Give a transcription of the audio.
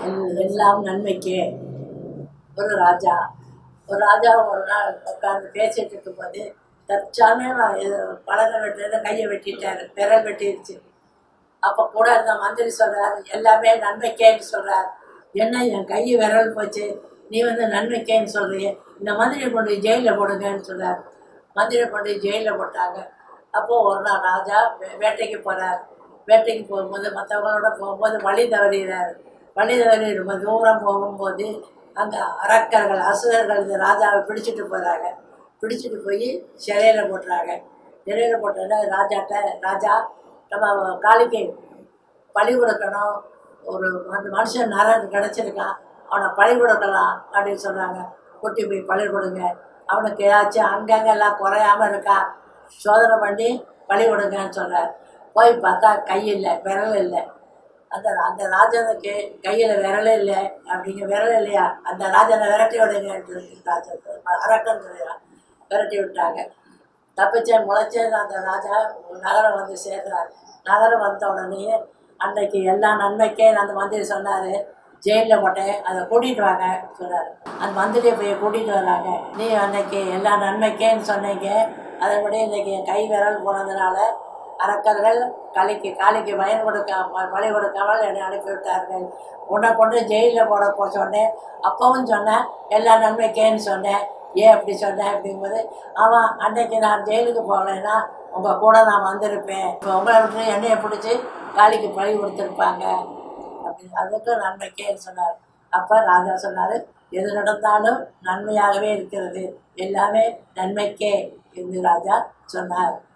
L- எல்லாம் நன்மைக்கே ஒரு ராஜா ஒரு ராஜா ஒரு நாள் உட்காந்து பேசிட்டு இருக்கும்போது தற்சாமே பலகை வெட்டுறது கையை வெட்டிட்டாரு விரல் வெட்டிருச்சு அப்போ கூட இருந்த மந்திரி சொல்றாரு எல்லாமே நன்மைக்கேன்னு சொல்றாரு என்ன என் கை விரல் போச்சு நீ வந்து நன்மைக்கேன்னு சொல்றியே இந்த மந்திரியை கொண்டு போய் ஜெயிலில் போடுங்கன்னு சொல்றாரு மந்திரியை கொண்டு போய் ஜெயிலில் போட்டாங்க அப்போது ஒரு நாள் ராஜா வே- வேட்டைக்கு போறார் வேட்டைக்கு போகும்போது மற்றவங்களோட போகும்போது வழி தவறிறாரு வழி தவறி ரொம்ப தூரம் போகும்போது அங்கே அரக்கர்கள் அசுரர்கள் இந்த ராஜாவை பிடிச்சிட்டு போகிறாங்க பிடிச்சிட்டு போய் சிறையில் போட்டுறாங்க சிறையில் போட்டோன்னா ராஜாட்ட ராஜா நம்ம காளிக்கு பழி கொடுக்கணும் ஒரு அந்த மனுஷன் நரன் கிடச்சிருக்கான் அவனை பழி கொடுக்கலாம் அப்படின்னு சொல்கிறாங்க கூட்டி போய் பழி கொடுங்க அவனுக்கு ஏதாச்சும் அங்கங்கே எல்லாம் குறையாம இருக்கா சோதனை பண்ணி பழி கொடுங்கன்னு சொல்கிறார் போய் பார்த்தா கை இல்லை விரல் இல்லை அந்த அந்த ராஜனுக்கு கையில் விரலே இல்லை அப்படிங்க விரல் இல்லையா அந்த ராஜனை விரட்டி விடுங்கன்ட்டு ராஜனுக்கு அரக்கன் சொல்லிடுறான் விரட்டி விட்டாங்க தப்பிச்சேன் முளைச்சேன் அந்த ராஜா நகரம் வந்து சேர்றாரு நகரம் வந்த உடனே அன்னைக்கு எல்லா நன்மைக்கே அந்த மந்திரி சொன்னார் ஜெயிலில் போட்டேன் அதை கூட்டிகிட்டு வாங்க சொன்னார் அந்த மந்திரியை போய் கூட்டிகிட்டு வராங்க நீ அன்னைக்கு எல்லா நன்மைக்கேன்னு சொன்னீங்க அதன்படி இன்னைக்கு என் கை விரல் போனதுனால அரக்கர்கள் காளிக்கு காளிக்கு பயன் கொடுக்க ப- பலி கொடுக்காமல் என்னை அனுப்பிவிட்டார்கள் உன்னை கொண்டு ஜெயிலில் போட போ சொன்னேன் அப்பவும் சொன்னேன் எல்லா நன்மைக்கேன்னு சொன்னேன் ஏன் அப்படி சொன்னேன் அப்படிங்கும்போது அவன் அன்னைக்கு நான் ஜெயிலுக்கு போகலைன்னா உங்கள் கூட நான் வந்திருப்பேன் இப்போ உங்களை விட்டு என்னையை பிடிச்சி காளிக்கு பழி கொடுத்துருப்பாங்க அப்படி அதுக்கும் நன்மைக்கேன்னு சொன்னார் அப்போ ராஜா சொன்னார் எது நடந்தாலும் நன்மையாகவே இருக்கிறது எல்லாமே நன்மைக்கே என்று ராஜா சொன்னார்